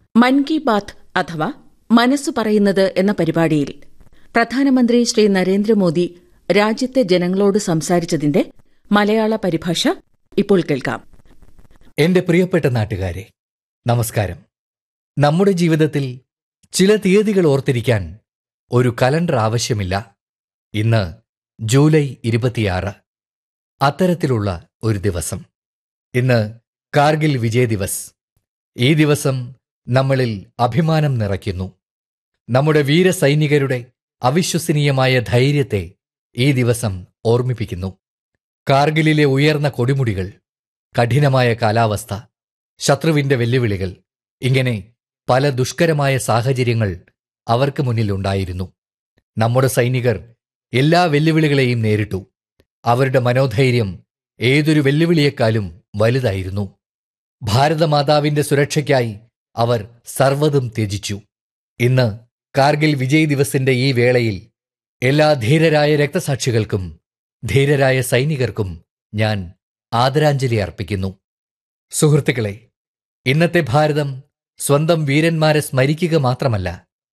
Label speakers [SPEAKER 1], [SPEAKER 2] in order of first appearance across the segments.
[SPEAKER 1] മൻ കി ബാത്ത് അഥവാ മനസ്സു പറയുന്നത് എന്ന പരിപാടിയിൽ പ്രധാനമന്ത്രി ശ്രീ നരേന്ദ്രമോദി രാജ്യത്തെ ജനങ്ങളോട് സംസാരിച്ചതിന്റെ മലയാള പരിഭാഷ ഇപ്പോൾ കേൾക്കാം
[SPEAKER 2] എന്റെ പ്രിയപ്പെട്ട നാട്ടുകാരെ നമസ്കാരം നമ്മുടെ ജീവിതത്തിൽ ചില തീയതികൾ ഓർത്തിരിക്കാൻ ഒരു കലണ്ടർ ആവശ്യമില്ല ഇന്ന് ജൂലൈ ഇരുപത്തിയാറ് അത്തരത്തിലുള്ള ഒരു ദിവസം ഇന്ന് കാർഗിൽ വിജയ് ദിവസ് ഈ ദിവസം നമ്മളിൽ അഭിമാനം നിറയ്ക്കുന്നു നമ്മുടെ വീരസൈനികരുടെ അവിശ്വസനീയമായ ധൈര്യത്തെ ഈ ദിവസം ഓർമ്മിപ്പിക്കുന്നു കാർഗിലിലെ ഉയർന്ന കൊടിമുടികൾ കഠിനമായ കാലാവസ്ഥ ശത്രുവിന്റെ വെല്ലുവിളികൾ ഇങ്ങനെ പല ദുഷ്കരമായ സാഹചര്യങ്ങൾ അവർക്ക് മുന്നിലുണ്ടായിരുന്നു നമ്മുടെ സൈനികർ എല്ലാ വെല്ലുവിളികളെയും നേരിട്ടു അവരുടെ മനോധൈര്യം ഏതൊരു വെല്ലുവിളിയെക്കാളും വലുതായിരുന്നു ഭാരതമാതാവിന്റെ സുരക്ഷയ്ക്കായി അവർ സർവ്വതും ത്യജിച്ചു ഇന്ന് കാർഗിൽ വിജയ് ദിവസിന്റെ ഈ വേളയിൽ എല്ലാ ധീരരായ രക്തസാക്ഷികൾക്കും ധീരരായ സൈനികർക്കും ഞാൻ ആദരാഞ്ജലി അർപ്പിക്കുന്നു സുഹൃത്തുക്കളെ ഇന്നത്തെ ഭാരതം സ്വന്തം വീരന്മാരെ സ്മരിക്കുക മാത്രമല്ല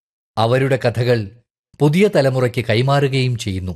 [SPEAKER 2] അവരുടെ കഥകൾ പുതിയ തലമുറയ്ക്ക് കൈമാറുകയും ചെയ്യുന്നു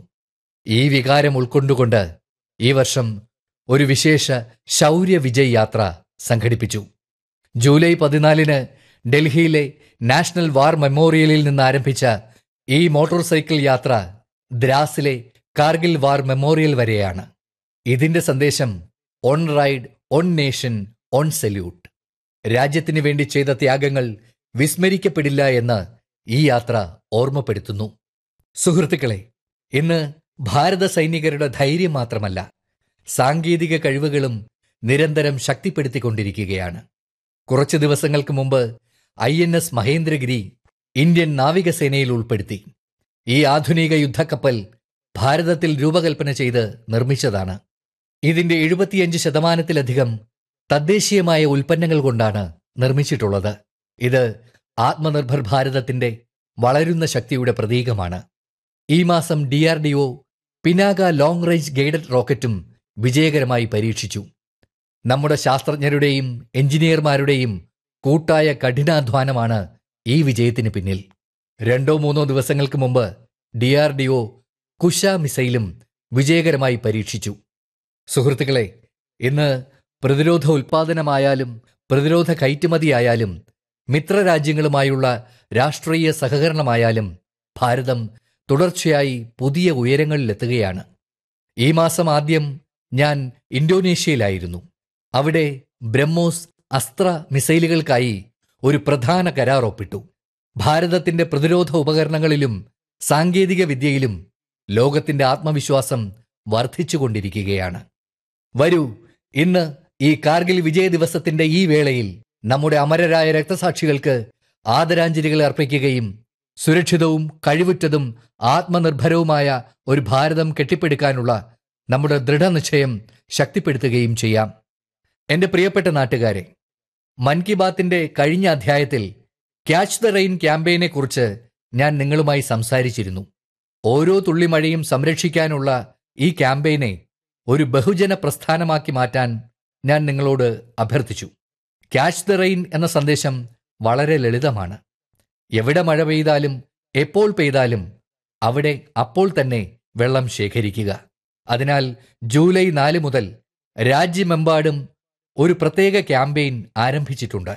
[SPEAKER 2] ഈ വികാരം ഉൾക്കൊണ്ടുകൊണ്ട് ഈ വർഷം ഒരു വിശേഷ ശൗര്യ വിജയ് യാത്ര സംഘടിപ്പിച്ചു ജൂലൈ പതിനാലിന് ഡൽഹിയിലെ നാഷണൽ വാർ മെമ്മോറിയലിൽ നിന്ന് ആരംഭിച്ച ഈ മോട്ടോർ സൈക്കിൾ യാത്ര ദ്രാസിലെ കാർഗിൽ വാർ മെമ്മോറിയൽ വരെയാണ് ഇതിന്റെ സന്ദേശം on ride on nation on salute രാജ്യത്തിന് വേണ്ടി ചെയ്ത ത്യാഗങ്ങൾ വിസ്മരിക്കപ്പെടില്ല എന്ന് ഈ യാത്ര ഓർമ്മപ്പെടുത്തുന്നു സുഹൃത്തുക്കളെ ഇന്ന് ഭാരത സൈനികരുടെ ധൈര്യം മാത്രമല്ല സാങ്കേതിക കഴിവുകളും നിരന്തരം ശക്തിപ്പെടുത്തിക്കൊണ്ടിരിക്കുകയാണ് കുറച്ചു ദിവസങ്ങൾക്ക് മുമ്പ് I N S Mahendragiri Indian നാവികസേനയിൽ ഉൾപ്പെടുത്തി ഈ ആധുനിക യുദ്ധക്കപ്പൽ ഭാരതത്തിൽ രൂപകൽപ്പന ചെയ്ത് നിർമ്മിച്ചതാണ് ഇതിന്റെ എഴുപത്തിയഞ്ച് ശതമാനത്തിലധികം തദ്ദേശീയമായ ഉൽപ്പന്നങ്ങൾ കൊണ്ടാണ് നിർമ്മിച്ചിട്ടുള്ളത് ഇത് ആത്മനിർഭർ ഭാരതത്തിന്റെ വളരുന്ന ശക്തിയുടെ പ്രതീകമാണ് ഈ മാസം D R D O Pinaka long range guided റോക്കറ്റും വിജയകരമായി പരീക്ഷിച്ചു നമ്മുടെ ശാസ്ത്രജ്ഞരുടെയും എഞ്ചിനീയർമാരുടെയും കൂട്ടായ കഠിനാധ്വാനമാണ് ഈ വിജയത്തിന് പിന്നിൽ രണ്ടോ മൂന്നോ ദിവസങ്ങൾക്ക് മുമ്പ് D R D O Kusha മിസൈലും വിജയകരമായി പരീക്ഷിച്ചു സുഹൃത്തുക്കളെ ഇന്ന് പ്രതിരോധ ഉൽപാദനമായാലും പ്രതിരോധ കയറ്റുമതിയായാലും മിത്രരാജ്യങ്ങളുമായുള്ള രാഷ്ട്രീയ സഹകരണമായാലും ഭാരതം തുടർച്ചയായി പുതിയ ഉയരങ്ങളിലെത്തുകയാണ് ഈ മാസം ആദ്യം ഞാൻ ഇന്തോനേഷ്യയിലായിരുന്നു അവിടെ ബ്രഹ്മോസ് അസ്ത്ര മിസൈലുകൾക്കായി ഒരു പ്രധാന കരാർ ഒപ്പിട്ടു ഭാരതത്തിന്റെ പ്രതിരോധ ഉപകരണങ്ങളിലും സാങ്കേതിക വിദ്യയിലും ലോകത്തിന്റെ ആത്മവിശ്വാസം വർദ്ധിച്ചുകൊണ്ടിരിക്കുകയാണ് വരൂ ഇന്ന് ഈ കാർഗിൽ വിജയ ദിവസത്തിന്റെ ഈ വേളയിൽ നമ്മുടെ അമരരായ രക്തസാക്ഷികൾക്ക് ആദരാഞ്ജലികൾ അർപ്പിക്കുകയും സുരക്ഷിതവും കഴിവുറ്റതും ആത്മനിർഭരവുമായ ഒരു ഭാരതം കെട്ടിപ്പടുക്കാനുള്ള നമ്മുടെ ദൃഢനിശ്ചയം ശക്തിപ്പെടുത്തുകയും ചെയ്യാം എന്റെ പ്രിയപ്പെട്ട നാട്ടുകാരെ മൻ കി ബാത്തിന്റെ കഴിഞ്ഞ അധ്യായത്തിൽ ക്യാച്ച് ദ റെയിൻ ക്യാമ്പയിനെ കുറിച്ച് ഞാൻ നിങ്ങളുമായി സംസാരിച്ചിരുന്നു ഓരോ തുള്ളിമഴയും സംരക്ഷിക്കാനുള്ള ഈ ക്യാമ്പയിനെ ഒരു ബഹുജന പ്രസ്ഥാനമാക്കി മാറ്റാൻ ഞാൻ നിങ്ങളോട് അഭ്യർത്ഥിച്ചു ക്യാച്ച് ദ റെയിൻ എന്ന സന്ദേശം വളരെ ലളിതമാണ് എവിടെ മഴ പെയ്താലും എപ്പോൾ പെയ്താലും അവിടെ അപ്പോൾ തന്നെ വെള്ളം ശേഖരിക്കുക അതിനാൽ ജൂലൈ നാല് മുതൽ രാജ്യമെമ്പാടും ഒരു പ്രത്യേക ക്യാമ്പയിൻ ആരംഭിച്ചിട്ടുണ്ട്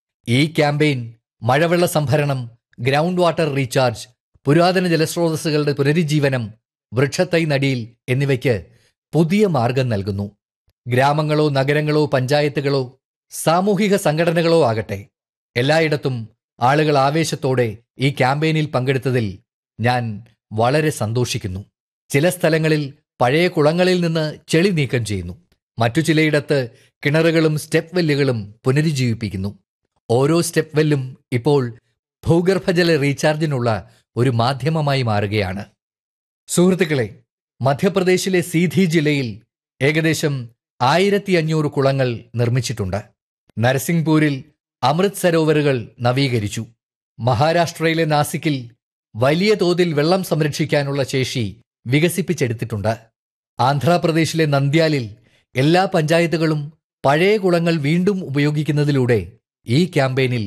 [SPEAKER 2] ഈ ക്യാമ്പയിൻ മഴവെള്ള സംഭരണം ഗ്രൗണ്ട് വാട്ടർ റീചാർജ് പുരാതന ജലസ്രോതസ്സുകളുടെ പുനരുജ്ജീവനം വൃക്ഷത്തൈ നടിയിൽ എന്നിവയ്ക്ക് പുതിയ മാർഗം നൽകുന്നു ഗ്രാമങ്ങളോ നഗരങ്ങളോ പഞ്ചായത്തുകളോ സാമൂഹിക സംഘടനകളോ ആകട്ടെ എല്ലായിടത്തും ആളുകൾ ആവേശത്തോടെ ഈ ക്യാമ്പയിനിൽ പങ്കെടുത്തതിൽ ഞാൻ വളരെ സന്തോഷിക്കുന്നു ചില സ്ഥലങ്ങളിൽ പഴയ കുളങ്ങളിൽ നിന്ന് ചെളി നീക്കം ചെയ്യുന്നു മറ്റു ചിലയിടത്ത് കിണറുകളും സ്റ്റെപ്പ് വെല്ലുകളും പുനരുജ്ജീവിപ്പിക്കുന്നു ഓരോ സ്റ്റെപ്പ് വെല്ലും ഇപ്പോൾ ഭൂഗർഭജല റീചാർജിനുള്ള ഒരു മാധ്യമമായി മാറുകയാണ് സുഹൃത്തുക്കളെ മധ്യപ്രദേശിലെ സീധി ജില്ലയിൽ ഏകദേശം ആയിരത്തി അഞ്ഞൂറ് കുളങ്ങൾ നിർമ്മിച്ചിട്ടുണ്ട് നരസിംഗ്പൂരിൽ അമൃത് സരോവറുകൾ നവീകരിച്ചു മഹാരാഷ്ട്രയിലെ നാസിക്കിൽ വലിയ തോതിൽ വെള്ളം സംരക്ഷിക്കാനുള്ള ശേഷി വികസിപ്പിച്ചെടുത്തിട്ടുണ്ട് ആന്ധ്രാപ്രദേശിലെ നന്ദ്യാലിൽ എല്ലാ പഞ്ചായത്തുകളും പഴയ കുളങ്ങൾ വീണ്ടും ഉപയോഗിക്കുന്നതിലൂടെ ഈ ക്യാമ്പയിനിൽ